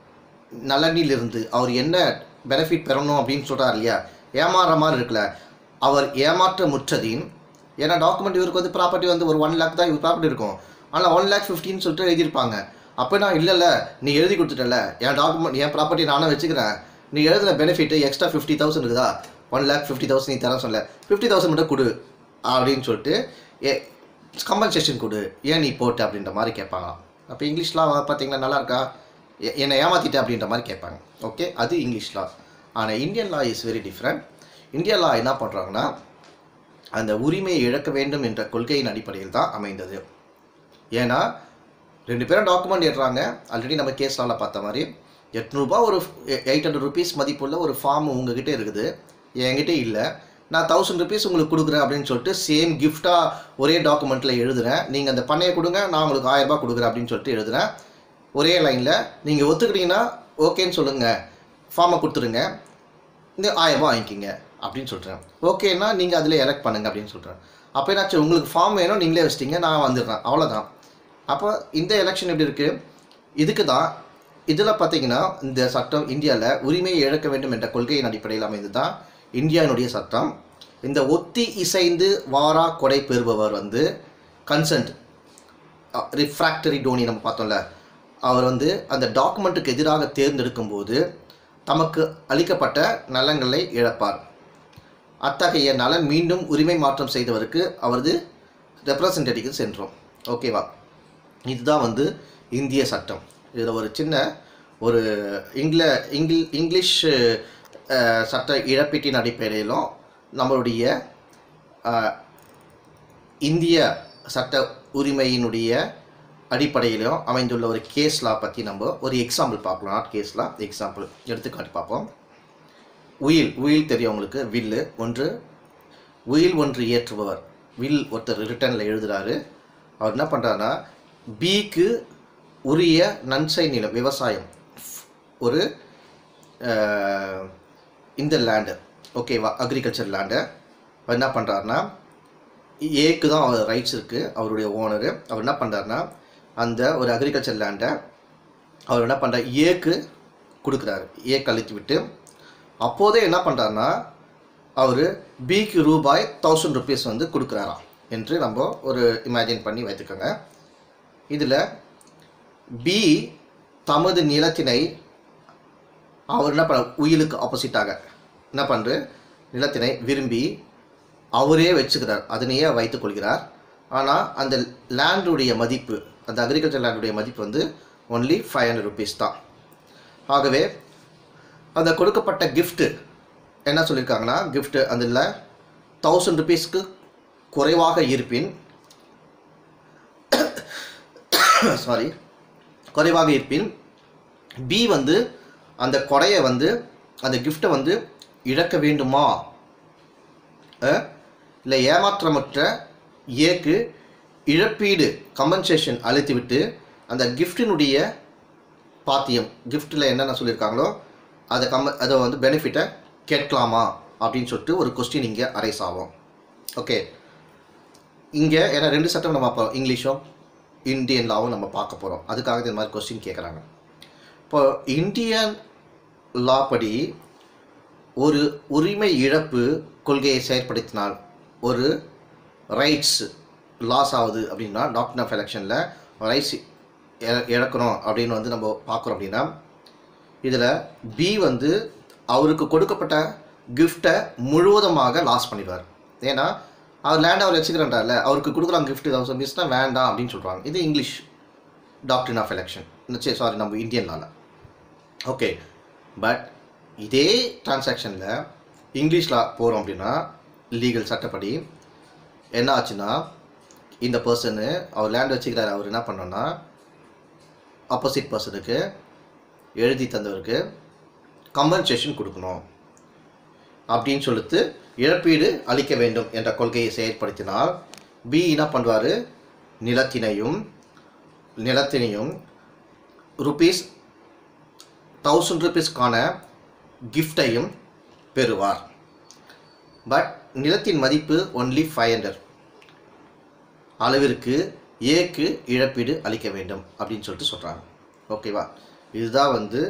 நலனிலிருந்து அவர் என்ன பெனிஃபிட் பெறணும் அப்படின்னு சொல்கிறார் இல்லையா ஏமாறுற மாதிரி இருக்குல்ல அவர் ஏமாற்ற முற்றதின் ஏன்னா டாக்குமெண்ட் இவருக்கு வந்து ப்ராப்பர்ட்டி வந்து ஒரு ஒன் லேக் தான் இவர் ப்ராப்பர்ட்டி இருக்கும் ஆனால் ஒன் லேக் ஃபிஃப்டின்னு சொல்லிட்டு எழுதியிருப்பாங்க அப்போ நான் இல்லைல்ல நீ எழுதி கொடுத்துட்டல என் டாக்குமெண்ட் என் ப்ராப்பர்ட்டி நானும் வச்சுக்கிறேன் நீ எழுதின பெனிஃபிட் எக்ஸ்ட்ரா ஃபிஃப்டி தௌசண்ட் இருக்குதா ஒன் லேக் ஃபிஃப்டி தௌசண்ட் நீ தர சொல்ல ஃபிஃப்டி தௌசண்ட் மட்டும் கொடு அப்படின்னு சொல்லிட்டு ஏ கம்பன்சேஷன் கொடு ஏன் நீ போட்ட அப்படின்ற மாதிரி கேட்பாங்க அப்போ இங்கிலீஷ்லாம் பார்த்தீங்கன்னா நல்லா இருக்கா எ- என்னை ஏமாத்திட்ட அப்படின்ற மாதிரி கேட்பாங்க ஓகே அது இங்கிலீஷ் லா ஆனால் Indian law is very different Indian law என்ன பண்ணுறாங்கன்னா அந்த உரிமையை இழக்க வேண்டும் என்ற கொள்கையின் அடிப்படையில் தான் அமைந்தது ஏன்னா ரெண்டு பேரும் டாக்குமெண்ட் ஏற்றுறாங்க ஆல்ரெடி நம்ம கேஸ்லால பார்த்த மாதிரி எட்நூறுபா ஒரு எயிட் ஹண்ட்ரட் ருபீஸ் மதிப்புள்ள ஒரு ஃபார்ம் உங்ககிட்ட இருக்குது என்கிட்ட இல்லை நான் தௌசண்ட் ருபீஸ் உங்களுக்கு கொடுக்குறேன் அப்படின்னு சொல்லிட்டு சேம் கிஃப்டாக ஒரே டாக்குமெண்ட்டில் எழுதுறேன் நீங்கள் அந்த பண்ணையை கொடுங்க நான் உங்களுக்கு ஆயிரம் ரூபாய் கொடுக்குறேன் அப்படின்னு சொல்லிட்டு எழுதுறேன் ஒரே லைனில் நீங்கள் ஒத்துக்கிட்டீங்கன்னா ஓகேன்னு சொல்லுங்கள் ஃபார்மை கொடுத்துருங்க இந்த ஆயிரம் ரூபாய் வாங்கிக்கிங்க அப்படின்னு சொல்கிறேன் ஓகேன்னா நீங்கள் அதில் எலெக்ட் பண்ணுங்க அப்படின்னு சொல்கிறேன் அப்போ என்னாச்சு உங்களுக்கு ஃபார்ம் வேணும் நீங்களே வச்சிட்டீங்க நான் வந்துடுறேன் அவ்வளோதான் அப்போ இந்த எலெக்ஷன் எப்படி இருக்குது இதுக்கு தான் இதில் பார்த்தீங்கன்னா இந்த சட்டம் இந்தியாவில் உரிமையை இழக்க வேண்டும் என்ற கொள்கையின் அடிப்படையில் அமைந்து தான் இந்தியாவினுடைய சட்டம் இந்த ஒத்தி இசைந்து வாரா கொடை பெறுபவர் வந்து கன்சென்ட் ரிஃப்ராக்டரி டோனி நம்ம பார்த்தோம்ல அவர் வந்து அந்த டாக்குமெண்ட்டுக்கு எதிராக தேர்ந்தெடுக்கும் போது தமக்கு அளிக்கப்பட்ட நலன்களை இழப்பார் அத்தகைய நலன் மீண்டும் உரிமை மாற்றம் செய்தவருக்கு அவரது ரெப்ரசன்டேட்டிவ்க்கு சென்றோம் ஓகேவா இதுதான் வந்து இந்திய சட்டம் இதில் ஒரு சின்ன ஒரு இங்கில இங்கில் இங்கிலீஷ் அஹ், சட்ட இழப்பீட்டின் அடிப்படையிலும் நம்மளுடைய அஹ், இந்திய சட்ட உரிமையினுடைய அடிப்படையிலும் அமைந்துள்ள ஒரு கேஸ் லா பற்றி நம்ம ஒரு எக்ஸாம்பிள் பார்க்கலாம் நாட் கேஸ் லா எக்ஸாம்பிள் எடுத்துக்காட்டி பார்ப்போம் உயில் உயில் தெரியும் உங்களுக்கு வில்லு ஒன்று உயில் ஒன்று ஏற்றுபவர் வில் ஒருத்தர் ரிட்டனில் எழுதுறாரு அவர் என்ன பண்ணுறாருன்னா பிக்கு உரிய நன்சை நிலம் விவசாயம் ஒரு அஹ், இந்த லேண்டு ஓகேவா அக்ரிகல்ச்சர் லேண்டு அவர் என்ன பண்ணுறாருன்னா ஏக்கு தான் அவர் ரைட்ஸ் இருக்குது அவருடைய ஓனரு அவர் என்ன பண்ணுறாருன்னா அந்த ஒரு அக்ரிகல்ச்சர் லேண்டை அவர் என்ன பண்ணுறார் ஏக்கு கொடுக்குறாரு ஏ கழித்து விட்டு அப்போதே என்ன பண்ணுறாருன்னா அவர் பிக்கு ரூபாய் தௌசண்ட் ருபீஸ் வந்து கொடுக்குறாராம் என்று நம்ம ஒரு இமேஜின் பண்ணி வைத்துக்கோங்க இதில் பி தமது நிலத்தினை அவர் என்ன பண்ண உயிலுக்கு ஆப்போசிட்டாக என்ன பண்ணுற நிலத்தினை விரும்பி அவரே வச்சுக்கிறார் அதனையே வைத்துக் கொள்கிறார் ஆனால் அந்த லேண்டுடைய மதிப்பு அந்த அக்ரிகல்ச்சர் லேண்டுடைய மதிப்பு வந்து ஒன்லி ஃபைவ் ஹண்ட்ரட் ருபீஸ் தான் ஆகவே அந்த கொடுக்கப்பட்ட gift என்ன சொல்லியிருக்காங்கன்னா gift அதில் தௌசண்ட் ருபீஸ்க்கு குறைவாக இருப்பின் சாரி குறைவாக இருப்பின் பி வந்து அந்த கொடையை வந்து அந்த கிஃப்ட்டை வந்து இழக்க வேண்டுமா அஹ், இல்லை ஏமாற்றமற்ற ஏக்கு இழப்பீடு கம்பன்சேஷன் அளித்துவிட்டு அந்த கிஃப்டினுடைய பாத்தியம் கிஃப்ட்டில் என்னென்ன சொல்லியிருக்காங்களோ அதை கம்ப அதை வந்து பெனிஃபிட்டை கேட்கலாமா அப்படின்னு சொல்லிட்டு ஒரு கொஸ்டின் இங்கே அரைஸ் ஆகும் ஓகே இங்கே ஏன்னா ரெண்டு சட்டம் நம்ம பார்ப்போம் இங்கிலீஷும் இந்தியன் லாவும் நம்ம பார்க்க போகிறோம் அதுக்காக இந்த மாதிரி கொஸ்டின் கேட்குறாங்க இப்போ இந்தியன் லா படி ஒரு உரிமை இழப்பு கொள்கையை செயற்படுத்தினால் ஒரு ரைட்ஸ் லாஸ் ஆகுது அப்படின்னா டாக்டர் ஆஃப் எலெக்ஷனில் ரைட்ஸ் இழக்கணும் அப்படின்னு வந்து நம்ம பார்க்குறோம் அப்படின்னா இதில் பி வந்து அவருக்கு கொடுக்கப்பட்ட கிஃப்ட்டை முழுவதுமாக லாஸ் பண்ணிடுவார் ஏன்னா அவர் லேண்ட் அவர் வச்சுக்கிறன்றார்ல அவருக்கு கொடுக்குறாங்க gift தௌசண்ட் மிஸ்னா வேண்டாம் அப்படின்னு சொல்கிறாங்க இது இங்கிலீஷ் டாக்டரின் ஆஃப் எலெக்ஷன் சரி சாரி நம்ம இந்தியன் லால ஓகே பட் இதே டிரான்சாக்ஷனில் இங்கிலீஷில் போகிறோம் அப்படின்னா லீகல் சட்டப்படி என்ன ஆச்சுன்னா இந்த பர்சனு அவர் லேண்ட் வச்சுக்கிறாரு அவர் என்ன பண்ணோன்னா ஆப்போசிட் பர்சனுக்கு எழுதி தந்தவருக்கு கம்பன்சேஷன் கொடுக்கணும் அப்படின்னு சொல்லிட்டு இழப்பீடு அளிக்க வேண்டும் என்ற கொள்கையை செயற்படுத்தினால் பி என்ன பண்ணுவார் நிலத்தினையும் நிலத்தினையும் ருபீஸ் தௌசண்ட் ருபீஸ்க்கான கிஃப்டையும் பெறுவார் பட் நிலத்தின் மதிப்பு ஒன்லி ஃபைவ் ஹண்ட்ரட் அளவிற்கு ஏக்கு இழப்பீடு அளிக்க வேண்டும் அப்படின்னு சொல்லிட்டு சொல்கிறாங்க ஓகேவா இதுதான் வந்து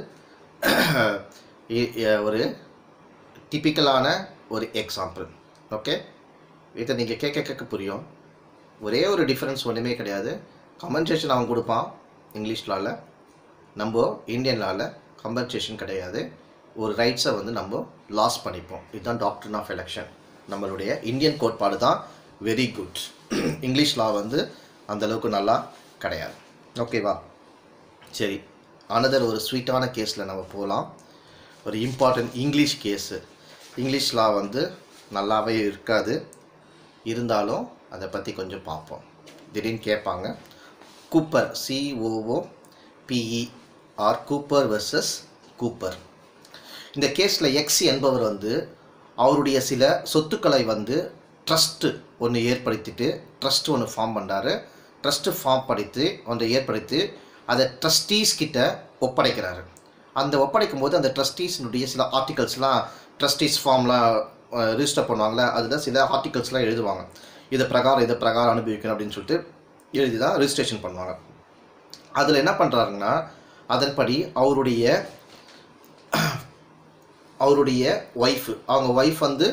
இ- எ- ஒரு டிப்பிக்கலான ஒரு எக்ஸாம்பிள் ஓகே இதை நீங்கள் கேட்க கேட்க புரியும் ஒரே ஒரு டிஃப்ரென்ஸ் ஒன்றுமே கிடையாது கம்பன்சேஷன் அவன் கொடுப்பான் இங்கிலீஷ் லாவில் நம்ம இந்தியன் லாவில் கம்பன்சேஷன் கிடையாது ஒரு ரைட்ஸை வந்து நம்ம லாஸ் பண்ணிப்போம் இதுதான் டாக்டர் ஆஃப் எலெக்ஷன் நம்மளுடைய இந்தியன் கோட்பாடு தான் வெரி குட் இங்கிலீஷ் லா வந்து அந்த அளவுக்கு நல்லா கிடையாது ஓகேவா சரி அனதர் ஒரு ஸ்வீட்டான கேஸில் நம்ம போகலாம் ஒரு important English case English law வந்து நல்லாவே இருக்காது இருந்தாலும் அதை பற்றி கொஞ்சம் பார்ப்போம் திடீர்னு கேட்பாங்க Cooper C O O P E R Cooper versus Cooper இந்த கேஸில் எக்ஸ் என்பவர் வந்து அவருடைய சில சொத்துக்களை வந்து ட்ரஸ்ட்டு ஒன்று ஏற்படுத்திட்டு ட்ரஸ்ட் ஒன்று ஃபார்ம் பண்ணுறாரு ட்ரஸ்ட்டு ஃபார்ம் படித்து ஒன்றை ஏற்படுத்தி அதை ட்ரஸ்டீஸ் கிட்ட ஒப்படைக்கிறாரு அந்த ஒப்படைக்கும் போது அந்த ட்ரஸ்டீஸ்னுடைய சில ஆர்டிகல்ஸ்லாம் ட்ரஸ்டீஸ் ஃபார்ம்லாம் ரிஜிஸ்டர் பண்ணுவாங்கள்ல அதில் சில ஆர்டிகல்ஸ்லாம் எழுதுவாங்க இது பிரகாரம் இதை பிரகாரம் அனுபவிக்கணும் அப்படின்னு சொல்லிட்டு எழுதி தான் ரிஜிஸ்ட்ரேஷன் பண்ணுவாங்க அதில் என்ன பண்ணுறாருங்கன்னா அதன்படி அவருடைய அவருடைய ஒய்ஃபு அவங்க ஒய்ஃப் வந்து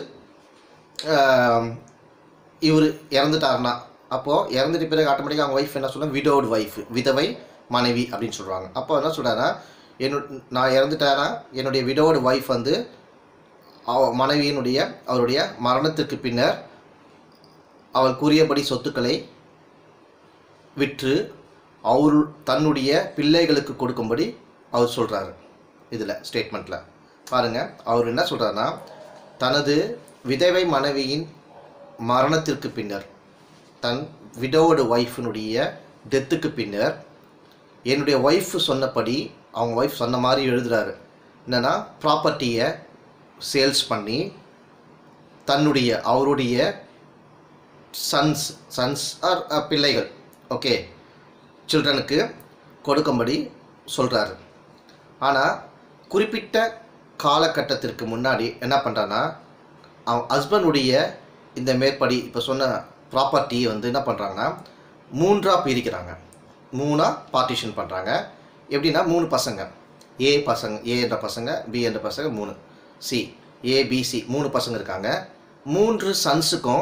இவர் இறந்துட்டாருன்னா அப்போது இறந்துட்ட பிறகு ஆட்டோமேட்டிக்காக அவங்க ஒய்ஃப் என்ன சொல்லுவாங்க விடோடு ஒய்ஃப் விதவை மனைவி அப்படின்னு சொல்கிறாங்க அப்போ என்ன சொல்கிறாருன்னா என்னோட நான் இறந்துட்டாரா என்னுடைய விடோடு ஒய்ஃப் வந்து அவ மனைவியினுடைய அவருடைய மரணத்திற்கு பின்னர் அவள் கூறியபடி சொத்துக்களை விற்று அவர் தன்னுடைய பிள்ளைகளுக்கு கொடுக்கும்படி அவர் சொல்கிறாரு இதில் ஸ்டேட்மெண்ட்டில் பாருங்கள் அவர் என்ன சொல்கிறாருன்னா தனது விதவை மனைவியின் மரணத்திற்கு பின்னர் தன் விடோடு ஒய்ஃபினுடைய டெத்துக்கு பின்னர் என்னுடைய ஒய்ஃப் சொன்னபடி அவங்க ஒய்ஃப் சொன்ன மாதிரி எழுதுறாரு என்னென்னா ப்ராப்பர்ட்டியை சேல்ஸ் பண்ணி தன்னுடைய அவருடைய சன்ஸ் சன்ஸ் ஆர் பிள்ளைகள் ஓகே சில்ட்ரனுக்கு கொடுக்கும்படி சொல்கிறாரு ஆனால் குறிப்பிட்ட காலகட்டத்திற்கு முன்னாடி என்ன பண்ணுறான்னா அவன் ஹஸ்பண்டுடைய இந்த மேற்படி இப்போ சொன்ன ப்ராப்பர்ட்டி வந்து என்ன பண்ணுறாங்கன்னா மூன்றாக பிரிக்கிறாங்க மூணாக பார்ட்டிஷன் பண்ணுறாங்க எப்படின்னா மூணு பசங்க ஏ பசங்க ஏ என்ற பசங்க பி என்ற பசங்க மூணு சி ஏபிசி மூணு பசங்க இருக்காங்க மூன்று சன்ஸுக்கும்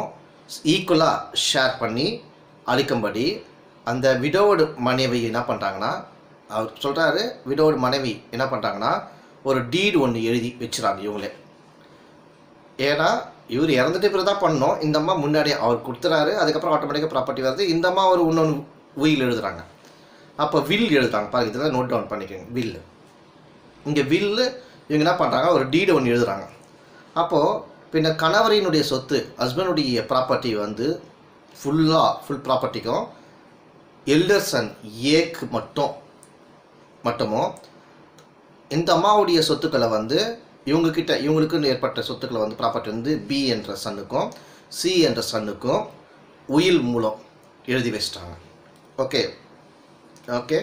ஈக்குவலாக ஷேர் பண்ணி அளிக்கும்படி அந்த விடோடு மனைவி என்ன பண்ணுறாங்கன்னா அவர் சொல்கிறாரு விடோடு மனைவி என்ன பண்ணுறாங்கன்னா ஒரு டீடு ஒன்று எழுதி வச்சுறாங்க இவங்களே ஏன்னா இவர் இறந்துட்டு பிறகு தான் பண்ணோம் இந்த அம்மா முன்னாடி அவர் கொடுத்துறாரு அதுக்கப்புறம் ஆட்டோமேட்டிக்காக ப்ராப்பர்ட்டி வருது இந்த அம்மா ஒரு இன்னொன்று உயில் எழுதுறாங்க அப்போ வில் எழுதுறாங்க பாருங்க இதெல்லாம் நோட் டவுன் பண்ணிக்கோங்க வில் இங்கே வில்லு இவங்க என்ன பண்ணுறாங்க ஒரு டீடு ஒன்று எழுதுறாங்க அப்போது பின்ன கணவரினுடைய சொத்து ஹஸ்பண்டுடைய ப்ராப்பர்ட்டி வந்து ஃபுல்லாக ஃபுல் ப்ராப்பர்ட்டிக்கும் எல்டர் சன் ஏக்கு மட்டும் மட்டுமோ இந்த அம்மாவுடைய சொத்துக்களை வந்து இவங்கக்கிட்ட இவங்களுக்குன்னு ஏற்பட்ட சொத்துக்களை வந்து ப்ராப்பர்ட்டி வந்து பி என்ற சன்னுக்கும் சி என்ற சன்னுக்கும் உயில் மூலம் எழுதி வச்சிட்டாங்க okay okay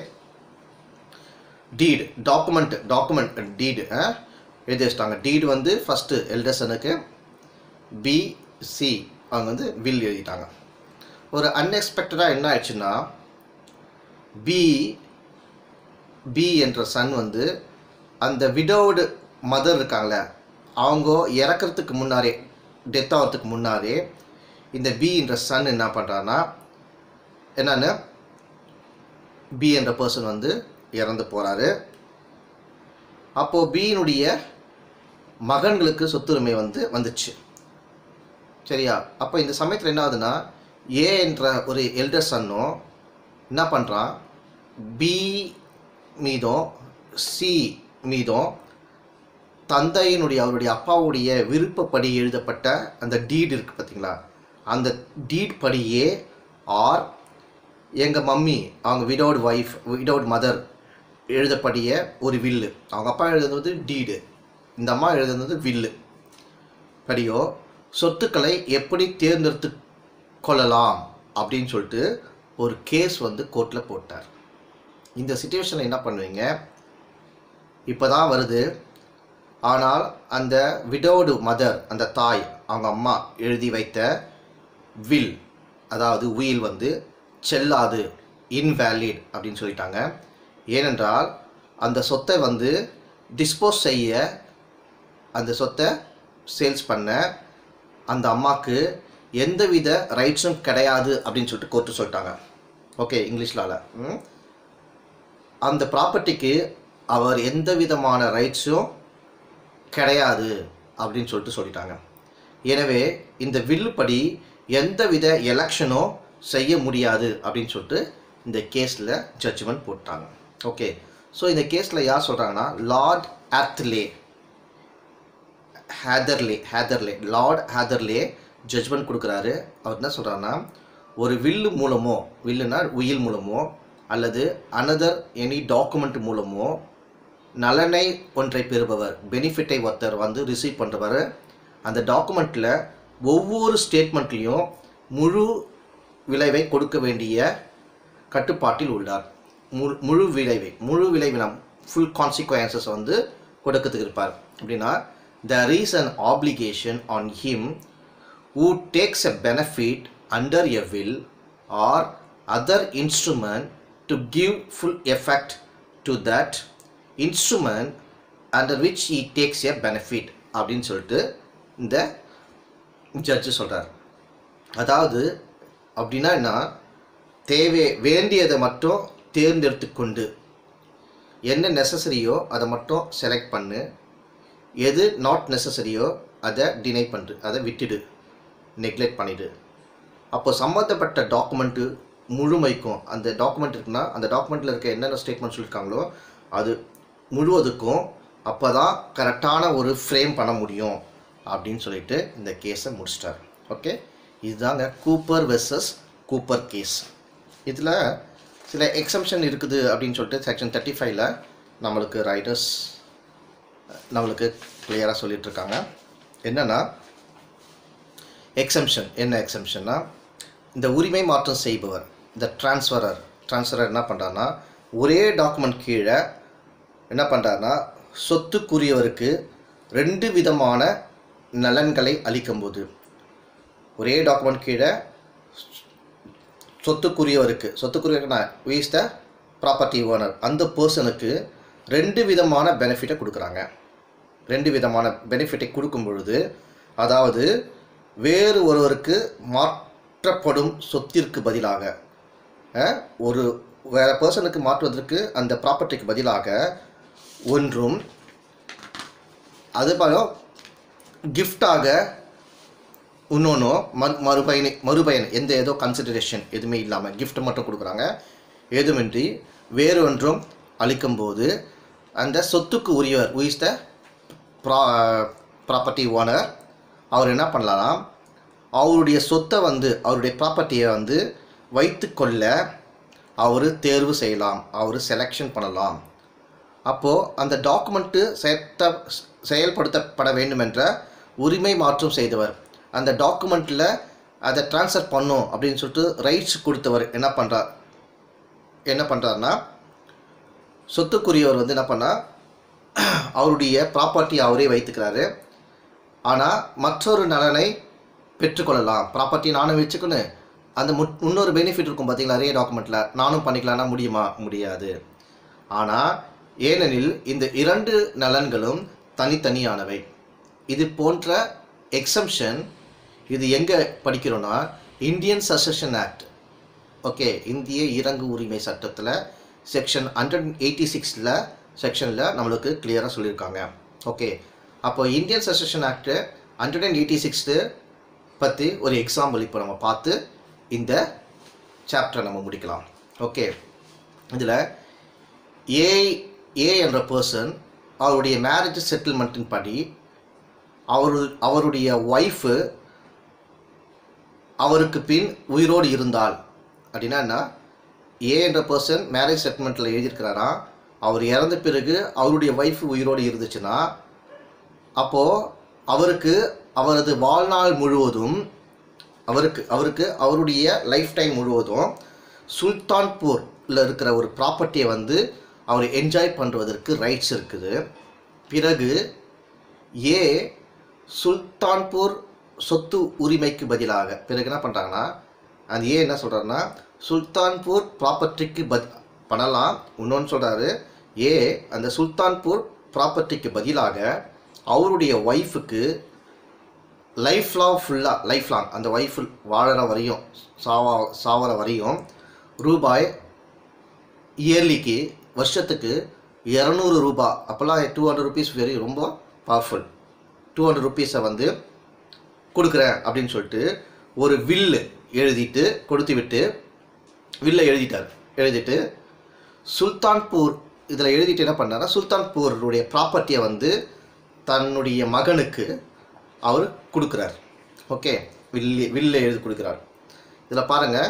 deed document document deed எழுதி வச்சிட்டாங்க டீடு வந்து ஃபஸ்ட்டு எல்டர்சனுக்கு பி சி அவங்க வந்து வில் எழுதிட்டாங்க ஒரு அன்எக்ஸ்பெக்டடாக என்ன ஆயிடுச்சுன்னா பி பி என்ற சன் வந்து அந்த விடோடு மதர் இருக்காங்களே அவங்க இறக்கிறதுக்கு முன்னாரே டெத் ஆகிறதுக்கு முன்னாரே இந்த பி என்ற சன் என்ன பண்ணுறான்னா என்னன்னு பி என்ற பர்சன் வந்து இறந்து போகிறாரு அப்போது பியினுடைய மகன்களுக்கு சொத்துரிமை வந்து வந்துச்சு சரியா அப்போ இந்த சமயத்தில் என்ன ஆகுதுன்னா ஏ என்ற ஒரு எல்டர் சன்னும் என்ன பண்ணுறான் பி மீதும் சி மீதும் தந்தையினுடைய அவருடைய அப்பாவுடைய விருப்பப்படி எழுதப்பட்ட அந்த டீட் இருக்குது பார்த்தீங்களா அந்த டீட் படியே ஆர் எங்கள் மம்மி அவங்க விடவுட் ஒய்ஃப் விடவுட் மதர் எழுதப்படிய ஒரு வில்லு அவங்க அப்பா எழுதுனது டீடு இந்த அம்மா எழுதுனது வில்லு படியோ சொத்துக்களை எப்படி தேர்ந்தெடுத்து கொள்ளலாம் அப்படின்னு சொல்லிட்டு ஒரு கேஸ் வந்து கோர்ட்டில் போட்டார் இந்த சுச்சுவேஷனில் என்ன பண்ணுவீங்க இப்போ தான் வருது ஆனால் அந்த விடோடு மதர் அந்த தாய் அவங்க அம்மா எழுதி வைத்த வில் அதாவது உயில் வந்து செல்லாது இன்வேலிட் அப்படின்னு சொல்லிட்டாங்க ஏனென்றால் அந்த சொத்தை வந்து டிஸ்போஸ் செய்ய அந்த சொத்தை சேல்ஸ் பண்ண அந்த அம்மாவுக்கு எந்தவித ரைட்ஸும் கிடையாது அப்படின்னு சொல்லிட்டு கோர்ட்டு சொல்லிட்டாங்க ஓகே இங்கிலீஷ்லால ம் அந்த ப்ராப்பர்ட்டிக்கு அவர் எந்த விதமான ரைட்ஸும் கிடையாது அப்படின்னு சொல்லிட்டு சொல்லிட்டாங்க எனவே இந்த வில் படி எந்தவித எலெக்ஷனும் செய்ய முடியாது அப்படின்னு சொல்லிட்டு இந்த கேஸில் ஜட்ஜ்மெண்ட் போட்டாங்க ஓகே ஸோ இந்த கேஸில் யார் சொல்கிறாங்கன்னா Lord Hatherley Hatherley Hatherley Lord Hatherley judgment கொடுக்குறாரு அவர் என்ன சொல்கிறாருன்னா ஒரு வில்லு மூலமோ வில்லுனா உயில் மூலமோ அல்லது அனதர் எனி டாக்குமெண்ட் மூலமோ நலனை ஒன்றை பெறுபவர் பெனிஃபிட்டை ஒருத்தர் வந்து ரிசீவ் பண்ணுறவர் அந்த டாக்குமெண்ட்டில் ஒவ்வொரு ஸ்டேட்மெண்ட்லேயும் முழு விளைவை கொடுக்க வேண்டிய கட்டுப்பாட்டில் உள்ளார் முழு முழு விளைவை முழு விளைவினம் ஃபுல் கான்சிக்வன்சஸ் வந்து கொடுக்கறதுக்கு இருப்பார் அப்படின்னா there is an obligation on him who takes a benefit under a will or other instrument to give full effect to that instrument under which he takes a benefit அப்படின்னு சொல்லிட்டு இந்த judge சொல்கிறார் அதாவது அப்படின்னா என்ன தேவை வேண்டியதை மட்டும் தேர்ந்தெடுத்து கொண்டு என்ன நெசசரியோ அதை மட்டும் செலக்ட் பண்ணு எது நாட் நெசசரியோ அதை டினை பண்ணு அதை விட்டுடு நெக்லெக்ட் பண்ணிடு அப்போ சம்மந்தப்பட்ட டாக்குமெண்ட்டு முழுமைக்கும் அந்த டாக்குமெண்ட் இருக்குன்னா அந்த டாக்குமெண்ட்டில் இருக்க என்னென்ன ஸ்டேட்மெண்ட் சொல்லியிருக்காங்களோ அது முழுவதுக்கும் அப்போ தான் கரெக்டான ஒரு ஃப்ரேம் பண்ண முடியும் அப்படின்னு சொல்லிட்டு இந்த கேஸை முடிச்சிட்டார் ஓகே இதுதாங்க கூப்பர் வெர்சஸ் கூப்பர் கேஸ் இதில் சில எக்ஸம்ஷன் இருக்குது அப்படின்னு சொல்லிட்டு செக்ஷன் தேர்ட்டி ஃபைவ்ல நம்மளுக்கு ரைட்டர்ஸ் நம்மளுக்கு கிளியராக சொல்லிகிட்ருக்காங்க என்னென்னா எக்ஸம்ஷன் என்ன எக்ஸம்ஷன்னா இந்த உரிமை மாற்றம் செய்பவர் இந்த டிரான்ஸ்ஃபரர் டிரான்ஸ்ஃபரர் என்ன பண்ணுறாருன்னா ஒரே டாக்குமெண்ட் கீழே என்ன பண்ணுறாருன்னா சொத்துக்குரியவருக்கு ரெண்டு விதமான நலன்களை அளிக்கும்போது ஒரே டாக்குமெண்ட் கீழே சொத்துக்குரியவருக்கு சொத்துக்குரியவருக்குன்னா இஸ் த ப்ராப்பர்ட்டி ஓனர் அந்த பர்சனுக்கு ரெண்டு விதமான பெனிஃபிட்டை கொடுக்குறாங்க ரெண்டு விதமான பெனிஃபிட்டை கொடுக்கும் பொழுது அதாவது வேறு ஒருவருக்கு மாற்றப்படும் சொத்திற்கு பதிலாக அஹ், ஒரு வேற பர்சனுக்கு மாற்றுவதற்கு அந்த ப்ராப்பர்ட்டிக்கு பதிலாக ஒன்றும் அது போல கிஃப்டாக இன்னொன்றும் மறு மறுபயனை மறுபயன் எந்த ஏதோ கன்சிடரேஷன் எதுவுமே இல்லாமல் gift மட்டும் கொடுக்குறாங்க ஏதுமின்றி வேறு ஒன்றும் அளிக்கும்போது அந்த சொத்துக்கு உரியவர் who is த ப்ரா ப்ராப்பர்ட்டி ஓனர் அவர் என்ன பண்ணலாம் அவருடைய சொத்தை வந்து அவருடைய ப்ராப்பர்ட்டியை வந்து வைத்துக்கொள்ள அவர் தேர்வு செய்யலாம் அவர் செலெக்ஷன் பண்ணலாம் அப்போது அந்த டாக்குமெண்ட்டு செயத்த செயல்படுத்தப்பட வேண்டுமென்ற உரிமை மாற்றம் செய்தவர் அந்த டாக்குமெண்ட்டில் அதை ட்ரான்ஸ்ஃபர் பண்ணும் அப்படின்னு சொல்லிட்டு ரைட்ஸ் கொடுத்தவர் என்ன பண்ணுறார் என்ன பண்ணுறாருன்னா சொத்துக்குரியவர் வந்து என்ன பண்ணால் அவருடைய ப்ராப்பர்ட்டி அவரே வைத்துக்கிறாரு ஆனால் மற்றொரு நலனை பெற்றுக்கொள்ளலாம் ப்ராப்பர்ட்டி நானும் வச்சுக்கணும் அந்த முட் இன்னொரு பெனிஃபிட் இருக்கும் பார்த்தீங்களா நிறைய டாக்குமெண்ட்டில் நானும் பண்ணிக்கலாம்னா முடியுமா முடியாது ஆனால் ஏனெனில் இந்த இரண்டு நலன்களும் தனித்தனியானவை இது போன்ற எக்ஸம்ஷன் இது எங்கே படிக்கிறோன்னா இந்தியன் சசஷன் ஆக்ட் ஓகே இந்திய இறங்கு உரிமை சட்டத்தில் செக்ஷன் ஹண்ட்ரட் எயிட்டி சிக்ஸில் செக்ஷனில் நம்மளுக்கு கிளியராக சொல்லியிருக்காங்க ஓகே அப்போ Indian succession act hundred and eighty sixth பற்றி ஒரு எக்ஸாம்பிள் இப்போ நம்ம பார்த்து இந்த சாப்டரை நம்ம முடிக்கலாம் ஓகே இதில் ஏ ஏ என்ற பர்சன் அவருடைய மேரேஜ் செட்டில்மெண்ட்டின் படி அவரு அவருடைய ஒய்ஃபு அவருக்கு பின் உயிரோடு இருந்தால் அப்படின்னா என்ன ஏ என்ற பர்சன் மேரேஜ் செட்டில்மெண்ட்டில் எழுதியிருக்கிறாரா அவர் இறந்த பிறகு அவருடைய ஒய்ஃப் உயிரோடு இருந்துச்சுன்னா அப்போது அவருக்கு அவரது வாழ்நாள் முழுவதும் அவருக்கு அவருக்கு அவருடைய லைஃப் டைம் முழுவதும் சுல்தான்பூரில் இருக்கிற ஒரு ப்ராப்பர்ட்டியை வந்து அவர் என்ஜாய் பண்ணுவதற்கு ரைட்ஸ் இருக்குது பிறகு ஏ சுல்தான்பூர் சொத்து உரிமைக்கு பதிலாக பிறகு என்ன பண்ணுறாங்கன்னா அந்த ஏ என்ன சொல்கிறாருன்னா சுல்தான்பூர் ப்ராப்பர்ட்டிக்கு பத் பண்ணலாம் இன்னொன்று சொல்கிறாரு ஏ அந்த சுல்தான்பூர் ப்ராப்பர்ட்டிக்கு பதிலாக அவருடைய ஒய்ஃபுக்கு லைஃப் லாங் ஃபுல்லாக லைஃப் லாங் அந்த ஒய்ஃப் வாழற வரையும் சாவா சாவற வரையும் ரூபாய் இயர்லிக்கு வருஷத்துக்கு இரநூறு ரூபாய் அப்போல்லாம் டூ ஹண்ட்ரட் ருபீஸ் வெரி ரொம்ப பவர்ஃபுல் டூ ஹண்ட்ரட் ருபீஸை வந்து கொடுக்குறேன் அப்படின்னு சொல்லிட்டு ஒரு வில்லு எழுதிட்டு கொடுத்து விட்டு வில்லை எழுதிட்டார் எழுதிட்டு சுல்தான்பூர் இதில் எழுதிட்டு என்ன பண்ணாரா சுல்தான்பூருடைய ப்ராப்பர்ட்டியை வந்து தன்னுடைய மகனுக்கு அவர் கொடுக்குறார் ஓகே வில்லி வில்லை எழுதி கொடுக்குறார் இதில் பாருங்கள்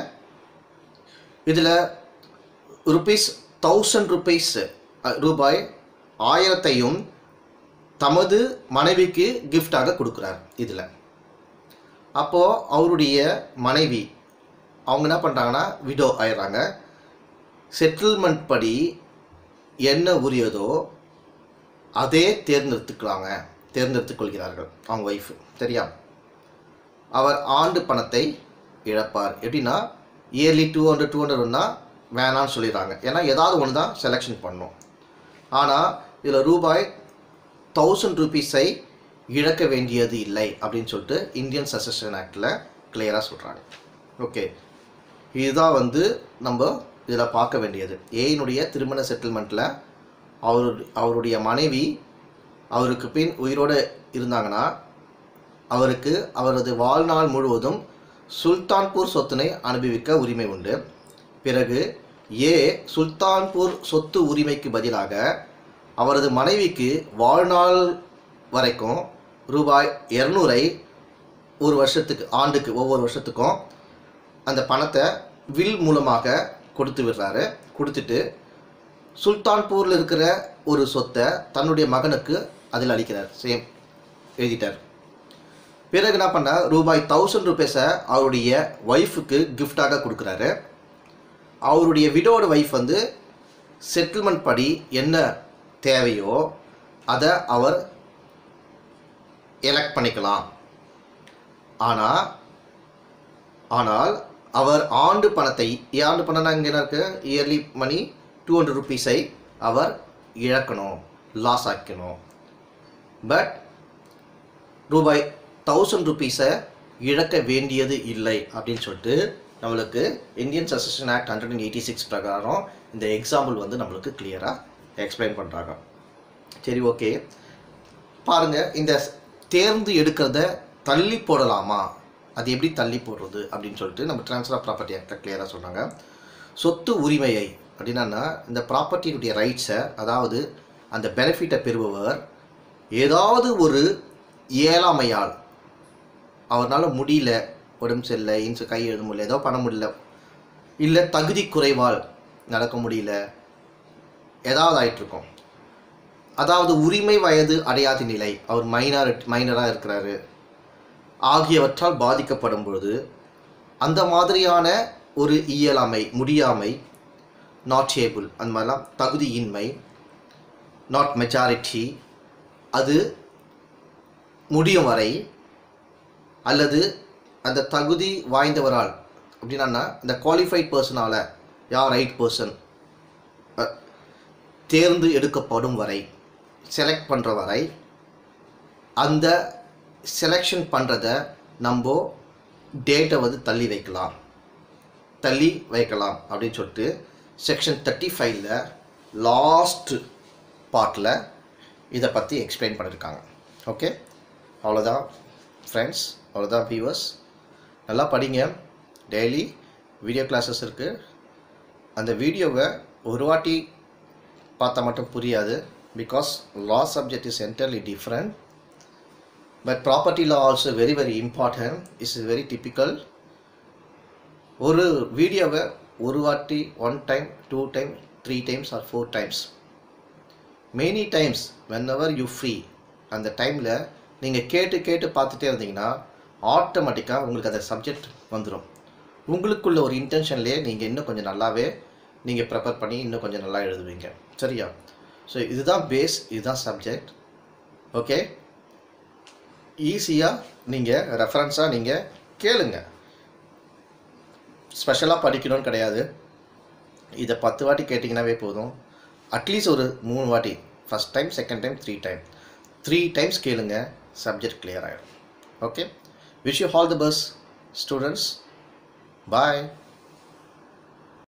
இதில் ருபீஸ் தௌசண்ட் ருபீஸ் ரூபாய் ஆயிரத்தையும் தமது மனைவிக்கு கிஃப்டாக கொடுக்குறார் இதில் அப்போது அவருடைய மனைவி அவங்க என்ன பண்ணுறாங்கன்னா விடோ ஆயிடுறாங்க செட்டில்மெண்ட் படி என்ன உரியதோ அதே தேர்ந்தெடுத்துக்கலாங்க தேர்ந்தெடுத்துக் கொள்கிறார்கள் அவங்க ஒய்ஃபு சரியா அவர் ஆண்டு பணத்தை இழப்பார் எப்படின்னா இயர்லி டூ ஹண்ட்ரட் டூ ஹண்ட்ரட்னா வேணான்னு சொல்லிடுறாங்க ஏன்னா ஏதாவது ஒன்று தான் செலெக்ஷன் பண்ணும் ஆனால் இதில் ரூபாய் தௌசண்ட் ருபீஸை இழக்க வேண்டியது இல்லை அப்படின்னு சொல்லிட்டு இந்தியன் சசஷன் ஆக்டில் கிளியராக சொல்கிறாங்க ஓகே இதுதான் வந்து நம்ம இதில் பார்க்க வேண்டியது ஏயினுடைய திருமண செட்டில்மெண்ட்டில் அவர் அவருடைய மனைவி அவருக்கு பின் உயிரோடு இருந்தாங்கன்னா அவருக்கு அவரது வாழ்நாள் முழுவதும் சுல்தான்பூர் சொத்தினை அனுபவிக்க உரிமை உண்டு பிறகு ஏ சுல்தான்பூர் சொத்து உரிமைக்கு பதிலாக அவரது மனைவிக்கு வாழ்நாள் வரைக்கும் ரூபாய் இரநூறை ஒரு வருஷத்துக்கு ஆண்டுக்கு ஒவ்வொரு வருஷத்துக்கும் அந்த பணத்தை வில் மூலமாக கொடுத்து விடுறாரு கொடுத்துட்டு சுல்தான்பூரில் இருக்கிற ஒரு சொத்தை தன்னுடைய மகனுக்கு அதில் அளிக்கிறார் சேம் எழுதிட்டார் பிறகு என்ன பண்ண ரூபாய் தௌசண்ட் ருபீஸை அவருடைய ஒய்ஃபுக்கு கிஃப்டாக கொடுக்குறாரு அவருடைய விடோட ஒய்ஃப் வந்து செட்டில்மெண்ட் படி என்ன தேவையோ அதை அவர் எலெக்ட் பண்ணிக்கலாம் ஆனால் ஆனால் அவர் ஆண்டு பணத்தை ஆண்டு பணம்னா இங்கே என்ன இருக்கு இயர்லி மணி டூ ஹண்ட்ரட் ருபீஸை அவர் இழக்கணும் லாஸ் ஆக்கணும் பட் ரூபாய் தௌசண்ட் ருபீஸை இழக்க வேண்டியது இல்லை அப்படின்னு சொல்லிட்டு நம்மளுக்கு Indian succession act hundred and eighty six பிரகாரம் இந்த எக்ஸாம்பிள் வந்து நம்மளுக்கு கிளியராக எக்ஸ்பிளைன் பண்ணுறாங்க சரி ஓகே பாருங்க இந்த தேர்ந்து எடுக்கிறத தள்ளி போடலாமா அது எப்படி தள்ளி போடுறது அப்படின்னு சொல்லிட்டு நம்ம ட்ரான்ஸ்ஃபர் ஆஃப் ப்ராப்பர்ட்டி ஆக்டில் கிளியராக சொன்னாங்க சொத்து உரிமையை அப்படின்னா இந்த ப்ராப்பர்ட்டியுடைய ரைட்ஸை அதாவது அந்த பெனிஃபிட்டை பெறுபவர் ஏதாவது ஒரு இயலாமையால் அவரால் முடியல உடம்பு சரியில்லை இன்சு கை எழுத முடியல ஏதோ பண்ண முடியல இல்லை தகுதி குறைவால் நடக்க முடியல ஏதாவது ஆயிட்டிருக்கும் அதாவது உரிமை வயது அடையாத நிலை அவர் மைனர் மைனராக இருக்கிறாரு ஆகியவற்றால் பாதிக்கப்படும் பொழுது அந்த மாதிரியான ஒரு இயலாமை முடியாமை நாட் ஏபிள் அந்த மாதிரிலாம் தகுதியின்மை நாட் மெஜாரிட்டி அது முடியும் வரை அல்லது அந்த தகுதி வாய்ந்தவரால் அப்படின்னா இந்த குவாலிஃபைட் பர்சனால் யார் ரைட் பர்சன் தேர்ந்து எடுக்கப்படும் வரை செலக்ட் பண்ணுற வரை அந்த செலெக்ஷன் பண்ணுறத நம்ம டேட்டை வந்து தள்ளி வைக்கலாம் தள்ளி வைக்கலாம் அப்படின்னு சொல்லிட்டு செக்ஷன் தேர்ட்டி ஃபைவ்ல லாஸ்ட் பார்ட்டில் இதை பற்றி எக்ஸ்பிளைன் பண்ணியிருக்காங்க ஓகே அவ்வளோதான் ஃப்ரெண்ட்ஸ் அவ்வளோதான் வியூவர்ஸ் நல்லா படிங்க டெய்லி வீடியோ கிளாஸஸ் இருக்குது அந்த வீடியோவை ஒரு வாட்டி பார்த்தா மட்டும் புரியாது because law subject is entirely different but property law also very very important is very typical ஒரு வீடியோவை ஒரு வாட்டி one time two time three times or four times many times whenever you free அந்த டைமில் நீங்கள் கேட்டு கேட்டு பார்த்துட்டே இருந்தீங்கன்னா ஆட்டோமேட்டிக்காக உங்களுக்கு அந்த சப்ஜெக்ட் வந்துடும் உங்களுக்குள்ள ஒரு இன்டென்ஷன்லேயே நீங்கள் இன்னும் கொஞ்சம் நல்லாவே நீங்கள் ப்ரிப்பேர் பண்ணி இன்னும் கொஞ்சம் நல்லா எழுதுவீங்க சரியா ஸோ இதுதான் பேஸ் இதுதான் சப்ஜெக்ட் ஓகே ஈஸியாக நீங்கள் ரெஃபரன்ஸாக நீங்கள் கேளுங்க ஸ்பெஷலாக படிக்கணும்னு கிடையாது இதை பத்து வாட்டி கேட்டிங்கனாவே போதும் அட்லீஸ்ட் ஒரு மூணு வாட்டி first time second time three time three times கேளுங்க சப்ஜெக்ட் clear ஆகிடும் okay wish you all the best students bye